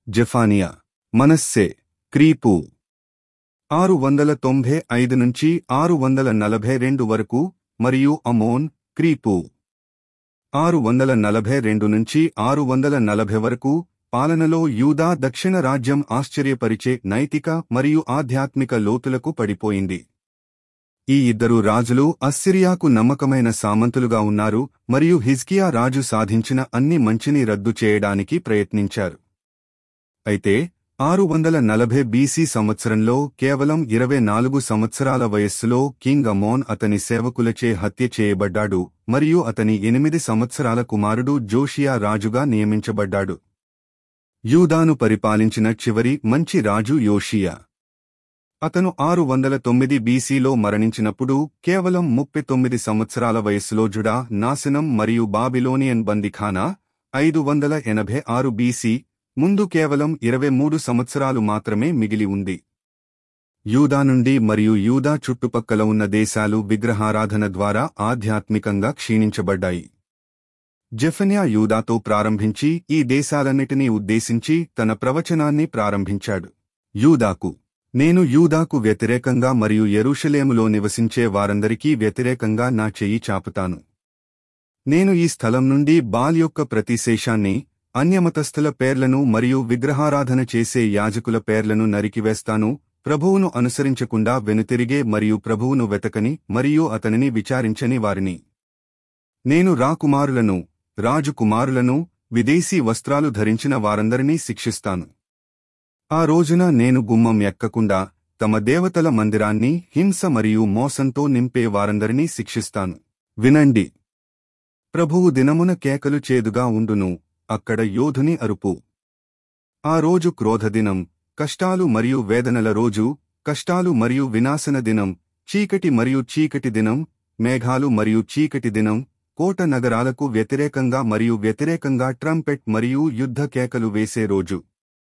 జెఫానియా మనస్సే క్రీపు ఆరు వందల తొంభై ఐదు నుంచి ఆరు వందల నలభై రెండు వరకు మరియు అమోన్ క్రీపు ఆరు వందల నలభై రెండు నుంచి ఆరు వందల నలభై వరకు పాలనలో యూదా దక్షిణ రాజ్యం ఆశ్చర్యపరిచే నైతిక మరియు ఆధ్యాత్మిక లోతులకు పడిపోయింది ఈ ఇద్దరు రాజులు అస్సిరియాకు నమ్మకమైన సామంతులుగా ఉన్నారు మరియు హిజ్కియా రాజు సాధించిన అన్ని మంచిని రద్దు చేయడానికి ప్రయత్నించారు అయితే ఆరు వందల నలభై బీసీ సంవత్సరంలో కేవలం ఇరవై నాలుగు సంవత్సరాల వయస్సులో కింగ్ అమోన్ అతని సేవకులచే హత్య చేయబడ్డాడు మరియు అతని ఎనిమిది సంవత్సరాల కుమారుడు జోషియా రాజుగా నియమించబడ్డాడు యూదాను పరిపాలించిన చివరి మంచి రాజు యోషియా అతను ఆరు వందల తొమ్మిది బీసీలో మరణించినప్పుడు కేవలం ముప్పై తొమ్మిది సంవత్సరాల వయస్సులో జుడా నాశనం మరియు బాబిలోనియన్ బందిఖానా ఐదు వందల ఎనభై ఆరు బీసీ ముందు కేవలం ఇరవై మూడు సంవత్సరాలు మాత్రమే మిగిలి ఉంది యూదా నుండి మరియు యూదా చుట్టుపక్కల ఉన్న దేశాలు విగ్రహారాధన ద్వారా ఆధ్యాత్మికంగా క్షీణించబడ్డాయి జెఫన్యా యూదాతో ప్రారంభించి ఈ దేశాలన్నిటినీ ఉద్దేశించి తన ప్రవచనాన్ని ప్రారంభించాడు యూదాకు నేను యూదాకు వ్యతిరేకంగా మరియు యెరూషలేములో నివసించే వారందరికీ వ్యతిరేకంగా నా చెయ్యి చాపుతాను నేను ఈ స్థలం నుండి బాల్ యొక్క ప్రతిశేషాన్ని అన్యమతస్థుల పేర్లను మరియు విగ్రహారాధన చేసే యాజకుల పేర్లను నరికివేస్తాను ప్రభువును అనుసరించకుండా వెనుతిరిగే మరియు ప్రభువును వెతకని మరియు అతనిని విచారించని వారిని నేను రాకుమారులను రాజుకుమారులను విదేశీ వస్త్రాలు ధరించిన వారందరినీ శిక్షిస్తాను ఆ రోజున నేను గుమ్మం ఎక్కకుండా తమ దేవతల మందిరాన్ని హింస మరియు మోసంతో నింపే వారందరినీ శిక్షిస్తాను వినండి ప్రభువు దినమున కేకలు చేదుగా ఉండును అక్కడ యోధుని అరుపు ఆ రోజు క్రోధదినం కష్టాలు మరియు వేదనల రోజు కష్టాలు మరియు వినాశన దినం చీకటి మరియు చీకటి దినం మేఘాలు మరియు చీకటి దినం కోట నగరాలకు వ్యతిరేకంగా మరియు వ్యతిరేకంగా ట్రంపెట్ మరియు యుద్ధ కేకలు వేసే రోజు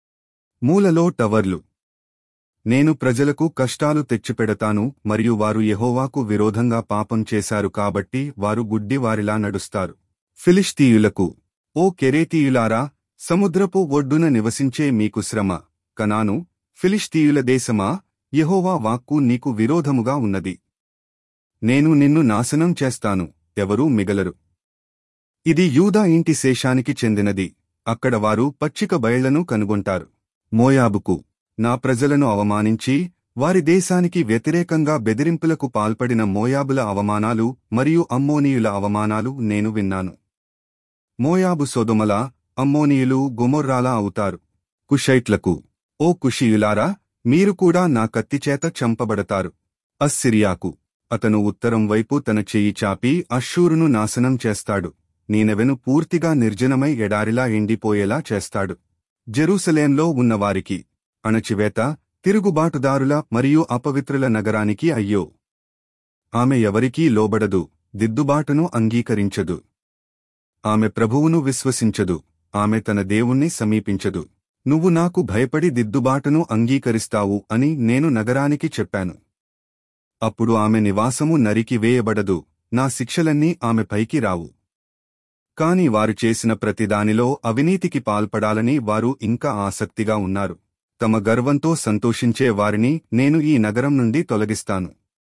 మూలలో టవర్లు నేను ప్రజలకు కష్టాలు తెచ్చిపెడతాను మరియు వారు యెహోవాకు విరోధంగా పాపం చేశారు కాబట్టి వారు గుడ్డివారిలా నడుస్తారు ఫిలిష్తీయులకు ఓ కెరేతీయులారా సముద్రపు ఒడ్డున నివసించే మీకు శ్రమ కనాను ఫిలిష్తీయుల దేశమా యెహోవా వాక్కు నీకు విరోధముగా ఉన్నది నేను నిన్ను నాశనం చేస్తాను ఎవరూ మిగలరు ఇది యూదా ఇంటి శేషానికి చెందినది అక్కడ వారు పచ్చిక బయళ్లను కనుగొంటారు మోయాబుకు నా ప్రజలను అవమానించి వారి దేశానికి వ్యతిరేకంగా బెదిరింపులకు పాల్పడిన మోయాబుల అవమానాలు మరియు అమ్మోనీయుల అవమానాలు నేను విన్నాను మోయాబు సొదొమల అమ్మోనీయులు గుమొర్రాలా అవుతారు కుషైట్లకు ఓ కుషియులారా మీరు కూడా నా కత్తిచేత చంపబడతారు అస్సిరియాకు అతను ఉత్తరం వైపు తన చెయ్యి చాపి అశ్షూరును నాశనం చేస్తాడు నీనెవెను పూర్తిగా నిర్జనమై ఎడారిలా ఎండిపోయేలా చేస్తాడు జెరూసలేంలో ఉన్నవారికి అణచివేత తిరుగుబాటుదారుల మరియు అపవిత్రుల నగరానికి అయ్యో ఆమె ఎవరికీ లోబడదు దిద్దుబాటును అంగీకరించదు ఆమె ప్రభువును విశ్వసించదు ఆమె తన దేవుణ్ణి సమీపించదు నువ్వు నాకు భయపడి దిద్దుబాటును అంగీకరిస్తావు అని నేను నగరానికి చెప్పాను అప్పుడు ఆమె నివాసము నరికి వేయబడదు నా శిక్షలన్నీ ఆమె పైకి రావు కాని వారు చేసిన ప్రతిదానిలో అవినీతికి పాల్పడాలని వారు ఇంకా ఆసక్తిగా ఉన్నారు తమ గర్వంతో సంతోషించే వారిని నేను ఈ నగరం నుండి తొలగిస్తాను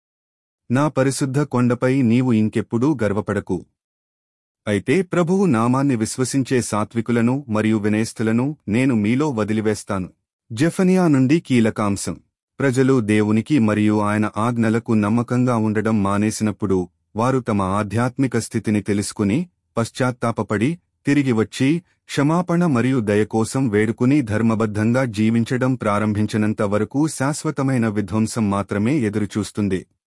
నా పరిశుద్ధ కొండపై నీవు ఇంకెప్పుడూ గర్వపడకు అయితే ప్రభువు నామాన్ని విశ్వసించే సాత్వికులను మరియు వినేస్తులను నేను మీలో వదిలివేస్తాను జెఫనియా నుండి కీలకాంశం ప్రజలు దేవునికి మరియు ఆయన ఆజ్ఞలకు నమ్మకంగా ఉండడం మానేసినప్పుడు వారు తమ ఆధ్యాత్మిక స్థితిని తెలుసుకుని పశ్చాత్తాపపడి తిరిగి వచ్చి క్షమాపణ మరియు దయ కోసం వేడుకుని ధర్మబద్ధంగా జీవించడం ప్రారంభించినంత వరకు శాశ్వతమైన విధ్వంసం మాత్రమే ఎదురుచూస్తుంది